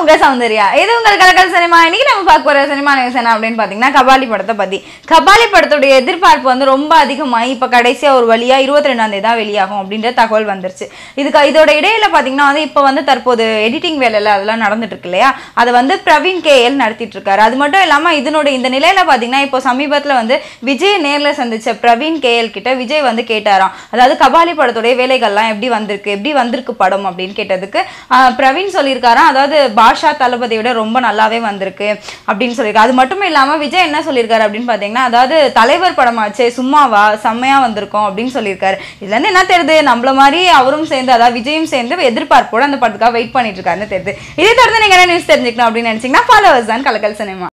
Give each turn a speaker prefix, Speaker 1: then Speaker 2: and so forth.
Speaker 1: உங்க சௌந்தர்யா இது உங்கள் கலக்கல் சினிமா இன்னைக்கு நம்ம பார்க்க போற சினிமா நியூஸ் என்ன அப்படின்னு பாத்தீங்கன்னா கபாலி படத்தை பத்தி கபாலி படத்துடைய எதிர்பார்ப்பு வந்து ரொம்ப அதிகமாகி இப்ப கடைசியா ஒரு வழியா இருபத்தி ரெண்டாம் தேதி தான் வெளியாகும் அப்படின்ற தகவல் வந்துருச்சு இதுக்கு இதோட இடையில பாத்தீங்கன்னா வந்து இப்போ வந்து தற்போது எடிட்டிங் வேலையில அதெல்லாம் நடந்துட்டு இருக்கு இல்லையா அதை வந்து பிரவீன் கேஎல் நடத்திட்டு இருக்காரு அது மட்டும் இல்லாம இதனுடைய இந்த நிலையில பாத்தீங்கன்னா இப்போ சமீபத்துல வந்து விஜய் நேர்ல சந்திச்ச பிரவீன் கேஎல் கிட்ட விஜய் வந்து கேட்டாராம் அதாவது கபாலி படத்துடைய வேலைகள்லாம் எப்படி வந்திருக்கு எப்படி வந்திருக்கு படம் அப்படின்னு கேட்டதுக்கு ஆஹ், பிரவீன் சொல்லியிருக்காராம் அதாவது பாஷா தளபதியை விட ரொம்ப நல்லாவே வந்திருக்கு அப்படின்னு சொல்லியிருக்காரு அது மட்டும் இல்லாம விஜய் என்ன சொல்லியிருக்காரு அப்படின்னு பாத்தீங்கன்னா அதாவது தலைவர் படமாச்சே சும்மாவா செம்மையா வந்திருக்கோம் அப்படின்னு சொல்லியிருக்காரு இதுல இருந்து என்ன தெரியுது நம்மள மாதிரி அவரும் சேர்ந்து அதாவது விஜயும் சேர்ந்து எதிர்பார்ப்போட அந்த படத்துக்காக வெயிட் பண்ணிட்டு இருக்காருன்னு தெரியுது இதை தொடர்ந்து நீங்க என்ன நியூஸ் தெரிஞ்சுக்கணும் அப்படின்னு நினைச்சீங்கன்னா ஃபாலோவர்ஸ் தான் கலக்கல் சினிமா